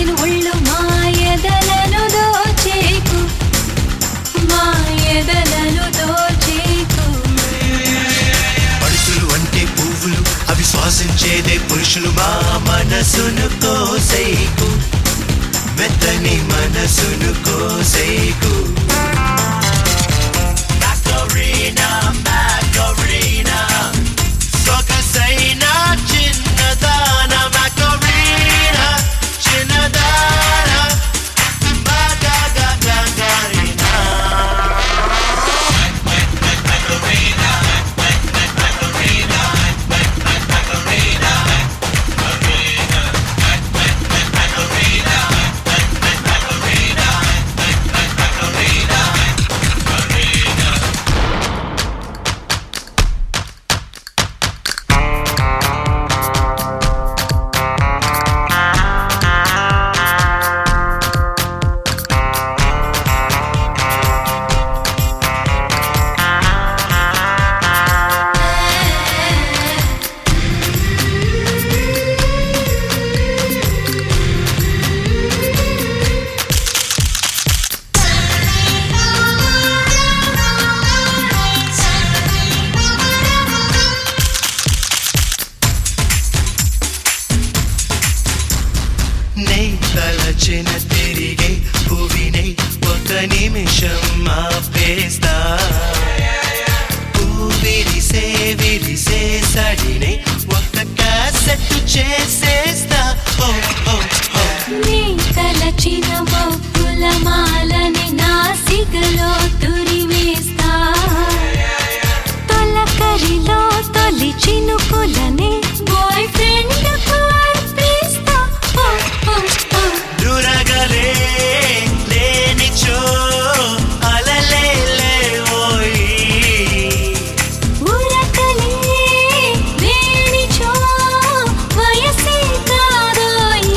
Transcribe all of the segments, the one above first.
నేను ఒళ్ళు మాయదలను దోచేకు మాయదలను దోచేకు పడుతులు అంటే పువ్వులు అవి శ్వాసించేదే పురుషులు మా మనసును కోసేకు మెత్తని మనసును కోసేకు Macarena, Macarena, సొగసైన చిన్నదాన Macarena, చిన్నదాన Macarena. నే తలచిన తిరిగే భువినే ఒక నిమిషం ఆపేస్తా విరిసే విరిసే సడినే ఒక కాసెట్ చేసేస్తా ఓ ఓ ఓ నీ తలచిన మబ్బుల మాలని నాసికలో తురిమేస్తా తొలకరిలో తొలి చినుకులని బాయ్ ఫ్రెండ్ అర్పిస్తా ఓ, ఓ, ఓ. దురగలే లేనిచో అలలే లేవోయి ఉరకలే వేణిచో వయసే కాదోయి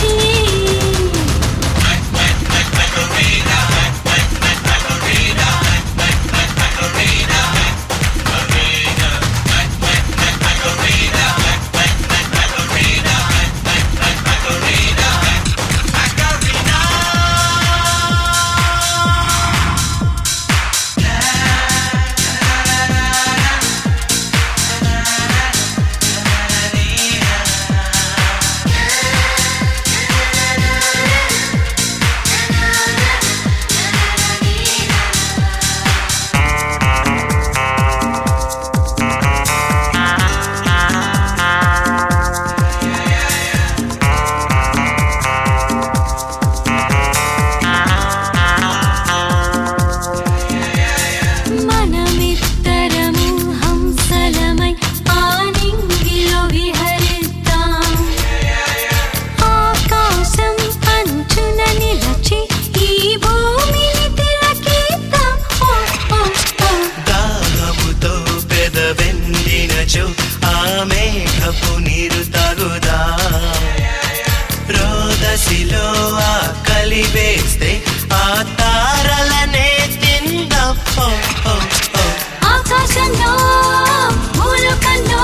మనమిద్దరము హంసలమై ఆనింగిలో విహరిద్దాం ఆకాశం అంచున నిలచి ఈ భూమిని తిలకిద్దాం ఓ, ఓ, ఓ. దాహముతో పెదవెండినచో ఆ మేఘపు నీరు తాగుదా రోదసిలో ఆ కలివేస్తే ఆ తారలనే తిందాం ఓ, ఓ, ఓ. ఆకాశంలో భూలోకంలో